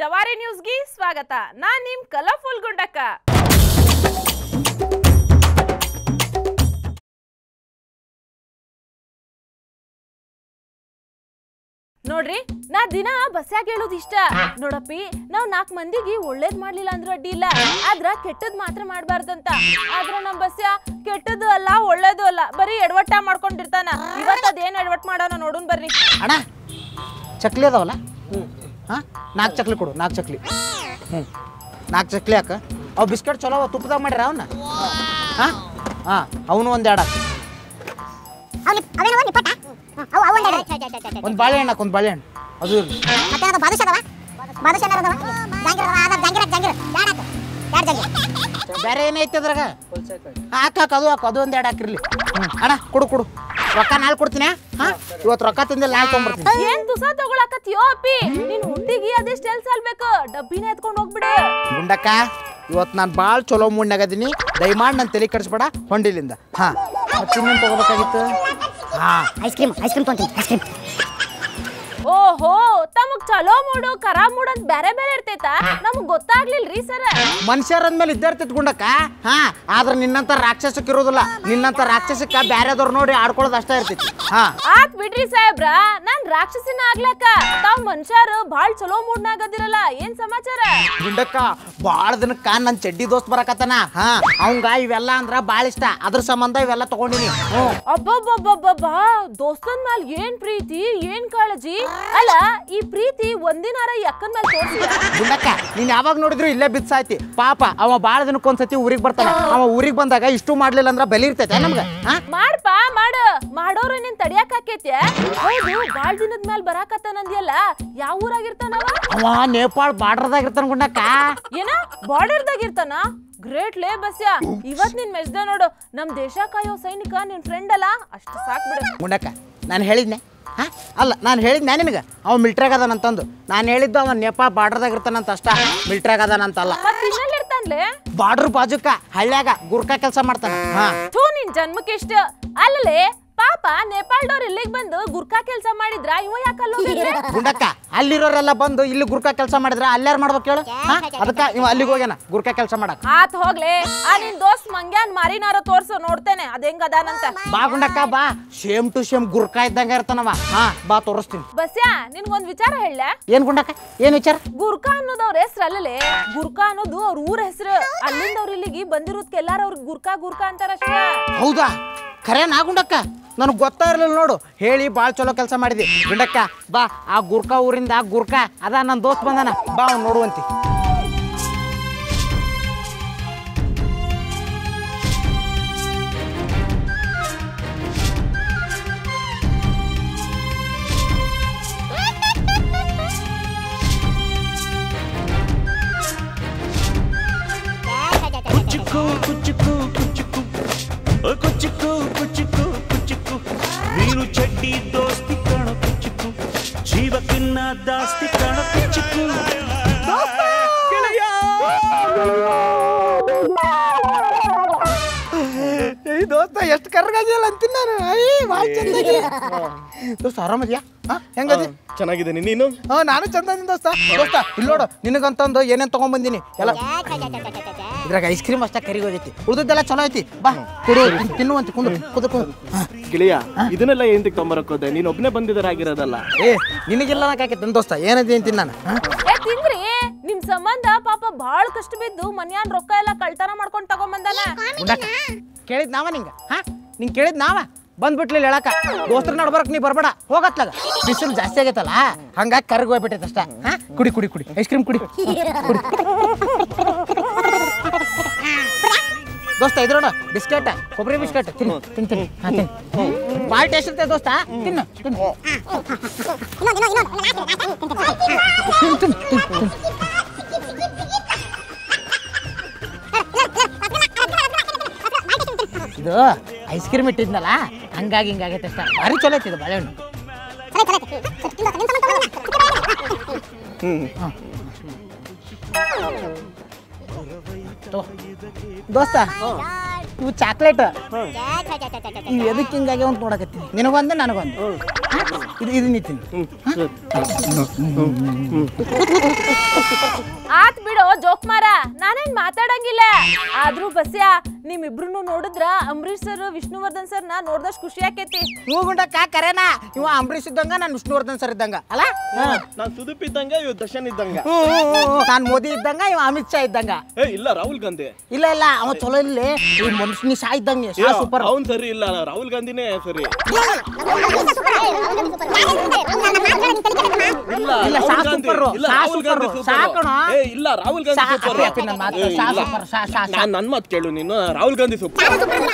ಜವಾರಿ ನ್ಯೂಸ್ಗೆ ಸ್ವಾಗತ ನಾನ್ ನಿಮ್ ಕಲರ್ಫುಲ್ ಗುಂಡಕ್ಕ ನೋಡ್ರಿ ನಾ ದಿನ ಬಸ್ಯಾಗ ಹೇಳೋದು ಇಷ್ಟ ನೋಡಪ್ಪಿ ನಾವ್ ನಾಲ್ಕ್ ಮಂದಿಗೆ ಒಳ್ಳೇದ್ ಮಾಡ್ಲಿಲ್ಲ ಅಂದ್ರ ಅಡ್ಡಿ ಇಲ್ಲ ಆದ್ರ ಕೆಟ್ಟದ್ ಮಾತ್ರ ಮಾಡ್ಬಾರ್ದಂತ ಆದ್ರ ನಮ್ ಬಸ್ಯ ಕೆಟ್ಟದ್ದು ಅಲ್ಲ ಒಳ್ಳೇದು ಅಲ್ಲ ಬರೀ ಎಡವಟ್ಟ ಮಾಡ್ಕೊಂಡಿರ್ತಾನ ಇವತ್ ಅದೇನ್ ಎಡವಟ್ ಮಾಡೋಣ ನೋಡುನ್ ಬರ್ರಿ ಅಣ್ಣ ಚಕ್ಲಿ ಅದಾವಲ್ಲ ಹಾಂ ನಾಲ್ಕು ಚಕ್ಲಿ ಕೊಡು ನಾಲ್ಕು ಚಕ್ಲಿ ಹ್ಞೂ ನಾಲ್ಕು ಚಕ್ಲಿ ಹಾಕ ಅವು ಬಿಸ್ಕೆಟ್ ಚಲೋ ಅವ ತುಪ್ಪದಾಗ ಮಾಡ್ಯಾರ ಅವನ್ನ ಹಾಂ ಹಾಂ ಅವನು ಒಂದು ಎರಡು ಹಾಕು ಅವ್ನಿ ಅವೇನೋ ನಿಪ್ಪಟ್ಟ ಅವು ಅವು ಒಂದೆರಡು ಒಂದು ಬಾಳೆಹಣ್ಣು ಹಾಕು ಒಂದು ಬಾಳೆಹಣ್ಣು ಅದು ಇರ್ಲಿ ಮತ್ತೆ ಅದು ಬಾದುಷ ಅದಾವ ಬಾದುಷ ಏನಾರ ಅದಾವ ಜಾಂಗಿರ ಅದಾವ ಅದ ಜಾಂಗಿರ ಜಾಂಗಿರ ಎರಡು ಹಾಕು ಎರಡು ಜಾಂಗಿರ ಬೇರೆ ಏನೈತೆ ಅದ್ರಾಗ ಹಾಕು ಹಾಕು ಅದು ಹಾಕು ಅದು ಒಂದು ಎರಡು ಹಾಕಿರ್ಲಿ ಹ್ಞೂ ಅಣ್ಣ ಕೊಡು ಕೊಡು ರೊಕ್ಕ ನಾಳೆ ಕೊಡ್ತೀನಿ ಹಾಂ ಇವತ್ತು ರೊಕ್ಕ ತಿಂದಿಲ್ಲ ನಾಳೆ ತೊಗೊಂಬರ್ತೀನಿ ಏನ್ ತುಸ ತಗೊಳಕತ್ತೀಯೋ ಅಪ್ಪಿ ನಿನ್ ಹುಟ್ಟಿಗೆ ಅದೆಷ್ಟ್ ಎಲ್ ಸಾಲ್ಬೇಕು ಡಬ್ಬಿನ ಎತ್ಕೊಂಡ್ ಹೋಗ್ಬಿಡು ಗುಂಡಕ್ಕ ಇವತ್ತು ನಾನು ಭಾಳ ಚಲೋ ಮೂಡ್ನಾಗದೀನಿ ದಯಮಾಡಿ ನನ್ನ ತಲೆ ಕೆಡಿಸ್ಬೇಡ ಹೊಂಡಿಲಿಂದ ಹಾಂ ಮತ್ತೆ ಇನ್ನೇನು ತೊಗೋಬೇಕಾಗಿತ್ತು ಹಾಂ ಐಸ್ ಕ್ರೀಮ್ ಐಸ್ ಕ್ರೀಮ್ ತೊಗೊಂತೀನಿ ಐಸ್ ಕ್ರೀಮ್ ಓಹೋ ತಮಗ್ ಚಲೋ ಮೂಡು ಖರಾಬ್ ಮೂಡ್ ಅಂತ ಬೇರೆ ಬೇರೆ ಇರ್ತೈತ ನಮಗ್ ಗೊತ್ತಾಗ್ಲಿಲ್ರಿ ಸರ ಮನುಷ್ಯರ ಅಂದ್ಮೇಲೆ ಇದ್ದೇ ಇರ್ತೈತಿ ಗುಂಡಕ್ಕ ಹಾ ಆದ್ರೆ ನಿನ್ನಂತ ರಾಕ್ಷಸಕ್ಕೆ ಇರೋದಿಲ್ಲ ನಿನ್ನಂತ ರಾಕ್ಷಸಕ್ಕ ಬ್ಯಾರೆದವ್ರು ನೋಡಿ ಆಡ್ಕೊಳ್ಳೋದು ಅಷ್ಟೇ ಇರ್ತೈತಿ ಹಾ ಆತ್ ಬಿಡ್ರಿ ಸಾಹೇಬ್ರ ನಾನ್ ರಾಕ್ಷಸಿನ ಆಗ್ಲಕ್ಕ ತಾವ್ ಮನುಷ್ಯರು ಬಾಳ್ ಚಲೋ ಮೂಡ್ನಾಗದಿರಲ್ಲ ಏನ್ ಸಮಾಚಾರ ಗುಂಡಕ್ಕ ಭಾಳ ದಿನಕ್ಕ ನನ್ನ ಚಡ್ಡಿ ದೋಸ್ತ್ ಬರಕತ್ತಾನ ಹಾ ಅವಂಗ ಇವೆಲ್ಲ ಅಂದ್ರ ಭಾಳ ಇಷ್ಟ ಅದ್ರ ಸಂಬಂಧ ಇವೆಲ್ಲ ತಗೊಂಡಿನಿ ಹ್ಞೂ ಅಬ್ಬಬ್ಬಬ್ಬಬ್ಬಾ ದೋಸ್ತನ್ ಮ್ಯಾಲ್ ಏನ್ ಪ್ರೀತಿ ಏನ್ ಕಾಳಜಿ ಅಲ್ಲ ಈ ಪ್ರೀತಿ ಒಂದಿನಾರ ಈ ಅಕ್ಕನ್ ಮೇಲೆ ತೋರ್ಸಿಲ್ಲ ಗುಂಡಕ್ಕ ನೀನ್ ಯಾವಾಗ ನೋಡಿದ್ರು ಇಲ್ಲೇ ಬಿತ್ಸಾಯ್ತಿ ಪಾಪ ಅವ ಭಾಳ ದಿನಕ್ಕೆ ಒಂದ್ಸತಿ ಊರಿಗೆ ಬರ್ತಾನ ಅವ ಊರಿಗೆ ಬಂದಾಗ ಇಷ್ಟು ಮಾಡ್ಲಿಲ್ಲ ಅಂದ್ರ ಬೆಲೆ ಇರ್ತೈತೆ ನಮ್ಗ ಹಾ ಮಾಡ್ಪ ಮಾಡ ಮಾಡೋರು ನಿನ್ ತಡಿಯಕ್ ಆಕೇತ್ಯ ಹೌದು ಬಾಳ್ ದಿನದ ಮ್ಯಾಲ್ ಬರಾಕತ್ತಾನಂದ್ಯಲ್ಲ ಯಾವ ಊರಾಗಿರ್ತಾನವ ಅವ ನೇಪಾಳ ಬಾರ್ಡರ್ದಾಗ ಇರ್ತಾನ ಗುಂಡಕ್ಕ ಏನ ಬಾರ್ಡರ್ದಾಗ ಇರ್ತಾನ ಗ್ರೇಟ್ ಲೇ ಬಸ್ಯ ಇವತ್ ನಿನ್ ಮೆಚ್ದ ನೋಡು ನಮ್ ದೇಶ ಕಾಯೋ ಸೈನಿಕ ನಿನ್ ಫ್ರೆಂಡ್ ಅಲ್ಲ ಅಷ್ಟು ಸಾಕ್ ಬಿಡು ಗುಂಡಕ್ಕ ನಾನು ಹೇಳಿದ್ನೆ ಹಾ ಅಲ್ಲ ನಾನು ಹೇಳಿದ್ನೆ ನಿನಗೆ ಅವ ಮಿಲ್ಟ್ರಾಗ ಅದಾನಂತಂದು ನಾನು ಹೇಳಿದ್ದು ಅವ ನೇಪಾಳ ಬಾರ್ಡರ್ದಾಗ ಇರ್ತಾನಂತ ಅಷ್ಟ ಮಿಲ್ಟ್ರಾಗ ಅದಾನಂತಲ್ಲ ಮತ್ ಇನ್ನೆಲ್ಲಿ ಇರ್ತಾನ್ಲೆ ಬಾರ್ಡರ್ ಬಾಜುಕ ಹಳ್ಳ್ಯಾಗ ಗುರ್ಕಾ ಕೆಲಸ ಮಾಡ್ತಾನ ಹಾ ಥೂ ನಿನ್ ಜನ್ಮಕ್ಕೆ ಇಷ್ಟ ಅಲ್ಲಲೇ ಪಾಪ ನೇಪಾಳದವ್ರು ಇಲ್ಲಿಗ್ ಬಂದು ಗುರ್ಕಾ ಕೆಲ್ಸ ಮಾಡಿದ್ರ ಇವ ಯಾಕಲ್ಲ ಗುಂಡಕ್ಕ ಅಲ್ಲಿರೋರೆಲ್ಲ ಬಂದು ಇಲ್ಲಿ ಗುರ್ಕಾ ಕೆಲಸ ಮಾಡಿದ್ರ ಅಲ್ಲಾರು ಮಾಡ್ಬೇಕು ಹೇಳು ಹಾ ಅದಕ್ಕೆ ಇವ ಅಲ್ಲಿಗೆ ಹೋಗ್ಯಾನ ಗುರ್ಕಾ ಕೆಲಸ ಮಾಡಕ್ ಆತ್ ಹೋಗ್ಲೆ ಆ ನಿನ್ ದೋಸ್ತ್ ಮಂಗ್ಯಾನ್ ಮಾರಿನಾರ ತೋರ್ಸು ನೋಡ್ತೇನೆ ಅದ್ ಹೆಂಗ್ ಅದಾನಂತ ಬಾ ಗುಂಡಕ್ಕ ಬಾ ಸೇಮ್ ಟು ಸೇಮ್ ಗುರ್ಕಾ ಇದ್ದಂಗ ಇರ್ತಾನವ ಹಾ ಬಾ ತೋರಿಸ್ತೀನಿ ಬಸ್ಯಾ ನಿನ್ಗೊಂದ್ ವಿಚಾರ ಹೇಳ ಏನ್ ಗುಂಡಕ್ಕ ಏನ್ ವಿಚಾರ ಗುರ್ಕಾ ಅನ್ನೋದು ಅವ್ರ ಹೆಸ್ರು ಅಲ್ಲಲೇ ಗುರ್ಕಾ ಅನ್ನೋದು ಅವ್ರ ಊರ ಹೆಸರು ಅಲ್ಲಿಂದ ಅವ್ರ ಇಲ್ಲಿಗೆ ಬಂದಿರೋದ್ಕೆ ಎಲ್ಲಾರ ಅವ್ರಿಗೆ ಗುರ್ಕಾ ಗುರ್ಕಾ ಅಂತಾರಷ್ಟ ಹೌದಾ ಖರೆ ನಾ ಗುಂಡಕ್ಕ ನನಗೆ ಗೊತ್ತಾ ಇರಲಿಲ್ಲ ನೋಡು ಹೇಳಿ ಭಾಳ ಚಲೋ ಕೆಲಸ ಮಾಡಿದಿ ಗುಂಡಕ್ಕ ಬಾ ಆ ಗುರ್ಕಾ ಊರಿಂದ ಆ ಗುರ್ಕಾ ಅದ ನನ್ನ ದೋಸ್ತ್ ಬಂದಾನ ಬಾ ಅವ್ನು ನೋಡುವಂತಿ ಕುಚ್ಚುಕು ಕುಚ್ಚುಕು ಕುಚ್ಚುಕು ಓ ಕುಚ್ಚುಕು ಕುಚ್ಚುಕು ಕುಚ್ಚುಕು ನೀನು ಚಡ್ಡಿ ದೋಸ್ತಿ ಕಾಣ ಕುಚ್ಚುಕು ಜೀವಕ್ಕಿನ್ನ ದಾಸ್ತಿ ಕಾಣ ಕುಚ್ಚುಕು ಏಯ್ ದೋಸ್ತ ಎಷ್ಟು ಕರ್ಗಾಗಿಲ್ಲ ಅಂತೀನಿ ನಾನು ಐ ಭಾಳ ಚಂದಾಗಿ ದೋಸ್ತ ಆರಾಮದ್ಯಾ ಹಾ ಹೆಂಗದಿ ಚೆನ್ನಾಗಿದ್ದೀನಿ ನೀನು ಹಾ ನಾನು ಚಂದ ಇದೀನಿ ದೋಸ್ತ ದೋಸ್ತ ಇಲ್ಲಿ ನೋಡು ನಿನಗಂತಂದು ಏನೇನ್ ತಗೊಂಬಂದಿನಿ ಎಲ್ಲ ಇದ್ರಾಗ ಐಸ್ ಕ್ರೀಮ್ ಅಷ್ಟ ಕರಿಗ ಹೋಗೈತಿ ಉಳ್ದದ್ದೆಲ್ಲ ಚಲೋ ಐತಿ ಬಾ ಕುಡು ತಿನ್- ತಿನ್ನುವಂತ ಕುಂದು ಕುದು ಕುದು ಹಾ. ಗಿಳಿಯ ಇದನ್ನೆಲ್ಲ ಏನ್ ತೊಂಬರಕ್ಕೋದೆ ನೀನ್ ಒಬ್ನೇ ಬಂದಿದ್ದರಾಗಿರೋದಲ್ಲ ಏ ನಿನಗೆಲ್ಲ ನಾಕಾಕೈತಿ ದೋಸ್ತ ಏನೈತಿ ಅಂತೀನಿ ನಾನು ಹಾ? ಏ ತಿಂದ್ರಿ ನಿಮ್ ಸಂಬಂಧ ಪಾಪ ಬಾಳ್ ಕಷ್ಟ ಬಿದ್ದು ಮನ್ಯಾನ್ ರೊಕ್ಕ ಎಲ್ಲ ಕಳ್ತನ ಮಾಡ್ಕೊಂಡ್ ತಗೊಂಬಂದಾನ ಗುಂಡಕ್ಕ ಕೇಳಿದ್ ನಾವ ನಿಂಗ ಹಾ ನಿಂಗೆ ಕೇಳಿದ್ ನಾವ ಬಂದ್ಬಿಟ್ಲಿಲ್ಲ ಹೇಳಕ ದೋಸ್ತರ ನಡ್ಬರಕ್ ನೀ ಬರ್ಬೇಡ ಹೋಗತ್ಲಾಗ ಬಿಸಿಲು ಜಾಸ್ತಿ ಆಗೈತಲ್ಲ ಹಂಗಾಗಿ ಕರ್ಗ ಹೋಗ್ಬಿಟ್ಟೈತೆ ಅಷ್ಟ ಹಾ ಕುಡಿ ಕುಡಿ ಕುಡಿ ಐಸ್ ಕ್ರೀಮ್ ಕುಡಿ ಕುಡಿ ದೋಸ್ತ ಇದ್ರೋಣ ಬಿಸ್ಕೆಟ್ ಕೊಬ್ಬರಿ ಬಿಸ್ಕೆಟ್ ತಿನ್ನು ತಿನ್ ತಿನ್ನು ಹಾ ತಿನ್ನು ಭಾಳ ಟೇಸ್ಟ್ ಇರ್ತೈತೆ ದೋಸ್ತ ತಿನ್ನು ತಿನ್ನು ಇನ್ನೊಂದು ಇನ್ನೊಂದು ಇನ್ನೊಂದು ತಿನ್ನು ತಿನ್ನು ತಿನ್ನು ತಿನ್ನು ಇದು ಐಸ್ ಕ್ರೀಮ್ ಇಟ್ಟಿದ್ನಲ್ಲ ಹಂಗಾಗಿ ಹಿಂಗಾಗೈತೆ ಅಷ್ಟ ಭಾರಿ ಚಲೋ ಐತಿ ಇದು ಬಾಳೆಹಣ್ಣು ಹ್ಮ್ ತಗೋ. ದೋಸ್ತ ಇವು ಚಾಕ್ಲೇಟ್ ಛೇ, ಛೇ, ಛೇ, ಛೇ, ಛೇ, ಛೇ. ಇವು ಎದಕ್ಕೆ ಹಿಂಗಾಗಿ ಅಂತ ನೋಡಕತ್ತೀನಿ ನಿನಗೊಂದು ನನಗೊಂದು ಹಾ? ಇದು ಇದು ನಿತಿನ್ ಆತ್ ಬಿಡು ಜೋಕ್ ಮಾರ ನಾನೇನ್ ಮಾತಾಡಂಗಿಲ್ಲ ಆದ್ರೂ ಬಸ್ಯಾ ನಿಮ್ಮಿಬ್ರು ನೋಡಿದ್ರ ಅಂಬರೀಶ್ ಸರ್ ವಿಷ್ಣುವರ್ಧನ್ ಸರ್ ನಾ ನೋಡ್ದಷ್ಟು ಖುಷಿ ಆಕೈತಿ ಇವು ಗುಂಡಕ್ಕ ಕರೆನಾ ಇವ ಅಂಬರೀಷ್ ಇದ್ದಂಗ ನಾನು ವಿಷ್ಣುವರ್ಧನ್ ಸರ್ ಇದ್ದಂಗ ಅಲ್ಲ ನಾನ್ ಸುದೀಪ್ ಇದ್ದಂಗ ಇವ್ ದರ್ಶನ್ ಇದ್ದಂಗ ನಾನು ಮೋದಿ ಇದ್ದಂಗ ಇವ ಅಮಿತ್ ಶಾ ಇದ್ದಂಗ ಏ ಇಲ್ಲ ರಾಹುಲ್ ಗಾಂಧಿ ಇಲ್ಲ ಇಲ್ಲ ಅವ ಚಲೋ ಇಲ್ಲಿ ಈ ಮನುಷ್ಯನಿ ಶಾ ಇದ್ದಂಗೆ ಶಾ ಸೂಪರ್ ಅವ್ನ್ ಸರಿ ಇಲ್ಲ ರಾಹುಲ್ ಗಾಂಧಿನೇ ಸರಿ ಇಲ್ಲ ಇಲ್ಲ, ರಾಹುಲ್ ಶಾ ಗಾಂಧಿ. ಸೂಪರು, ಇಲ್ಲ, ಶಾ ರಾಹುಲ್ ಗಾಂಧಿ ಸೂಪರು, ಸೂಪರು. ಶಾ ಕಣೋ. ಏ ಇಲ್ಲ ರಾಹುಲ್ ಗಾಂಧಿ ಶಾ, ಸೂಪರು. ಅಪ್ಪಿ, ಅಪ್ಪಿ, ನನ್ ಮಾತು, ಏ, ಶಾ ಇಲ್ಲ. ಸೂಪರ್, ಶಾ, ಶಾ, ಶಾ. ನಾನ್ ನನ್ ಮಾತು ಕೇಳು ನೀನು ರಾಹುಲ್ ಗಾಂಧಿ ಸೂಪರ್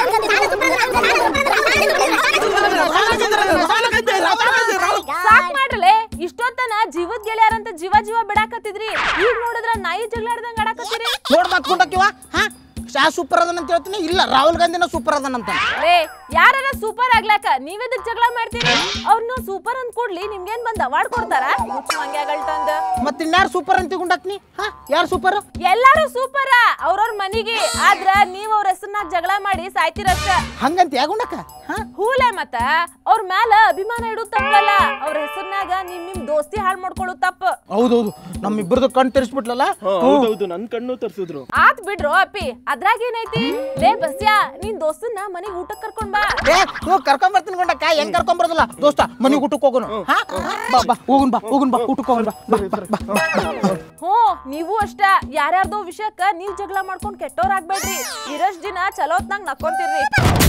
ಸಾಕ್ ಮಾಡ್ರಲೆ ಇಷ್ಟೊತ್ತನ ಜೀವದ್ ಗೆಳೆಯರಂತ ಜೀವ ಜೀವ ಬಿಡಾಕತ್ತಿದ್ರಿ ಈಗ ನೋಡಿದ್ರ ನಾಯಿ ಜಗಳಾಡ್ದಂಗ ಆಡಾಕತ್ತೀರಿ ನೋಡ್ ಮತ್ ಕುಂಡಕ್ಕಿವ ಹಾ ಶಾ ಸೂಪರ್ ಅದನ್ ಅಂತ ಹೇಳ್ತೀನಿ ಇಲ್ಲ ರಾಹುಲ್ ಗಾಂಧಿನ ಸೂಪರ್ ಅದನಂತ ಲೇ ಯಾರ ಸೂಪರ್ ಆಗ್ಲಾಕ ನೀವೆದಕ್ ಜಗಳ ಮಾಡ್ತೀರಿ ಅವ್ರನ್ನ ಸೂಪರ್ ಅಂದ್ ಕೂಡ್ಲಿ ನಿಮ್ಗೇನ್ ಬಂದ್ ಅವಾರ್ಡ್ ಕೊಡ್ತಾರ ಮಂಗ್ಯಾಗಲ್ಟಂದ ಮತ್ ಇನ್ಯಾರು ಸೂಪರ್ ಅಂತ ಗುಂಡಕ್ನಿ ಹಾ ಯಾರು ಸೂಪರ್ ಎಲ್ಲಾರು ಸೂಪರ ಅವ್ರವ್ರ ಮನಿಗೆ ಆದ್ರ ನೀವ್ ಅವ್ರ ಹೆಸರ್ನಾಗ ಜಗಳ ಮಾಡಿ ಸಾಯ್ತಿರಷ್ಟ ಹಂಗಂತ ಯಾಗುಂಡಕ್ಕ ಹಾ ಹೂಲೆ ಮತ್ತ ಅವ್ರ ಮ್ಯಾಲ ಅಭಿಮಾನ ಇಡುದ್ ತಪ್ಪಲ್ಲ ಅವ್ರ ಹೆಸರ್ನಾಗ ನಿಮ್ ನಿಮ್ ದೋಸ್ತಿ ಹಾಳ್ ಮಾಡ್ಕೊಳ್ಳೋದು ತಪ್ಪ ಹೌದೌದು ನಮ್ಮಿಬ್ಬರದು ಕಣ್ ತಿರ್ಸ್ಬಿಟ್ಲಲ್ಲ ಹೌದೌದು ನನ್ ಕಣ್ಣು ತರ್ಸಿದ್ರು ಆತ್ ಬಿಡ್ರೋ ಅಪ್ಪಿ ಅದ್ರಾಗ ಏನೈತಿ ಲೇ ಬಸ್ಯಾ ನಿನ್ ದೋಸ್ತನ್ನ ಮನಿಗ್ ಊಟಕ್ ಕರ್ಕೊಂಡ್ ಬಾ ಏ ನೀವು ಕರ್ಕೊಂಡ್ ಬರ್ತೀನಿ ಗುಂಡಕ್ಕ ಹೆಂಗ್ ಕರ್ಕೊಂಡ್ ಬರೋದಿಲ್ಲ ದೋಸ್ತ ಮನೆಗೆ ಊಟಕ್ಕೆ ಹೋಗೋನು ಹಾ ಬಾ ಬಾ ಹೋಗುನ್ ಬಾ ಹೋಗುನ್ ಬಾ ಊಟಕ್ಕೆ ಹೋಗೋನ್ ಬಾ ಬಾ ಬಾ ಬಾ ಬಾ ಹ್ಞೂ ನೀವು ಅಷ್ಟ ಯಾರ್ಯಾರ್ದೋ ವಿಷಯಕ್ಕ ನೀವ್ ಜಗಳ ಮಾಡ್ಕೊಂಡ್ ಕೆಟ್ಟೋರ್ ಆಗ್ಬೇಡ್ರಿ ಇರಷ್ಟ್ ದಿನ ಚಲೋತ್ನಾಗ ನಕ್ಕೊಂತಿರ್ರಿ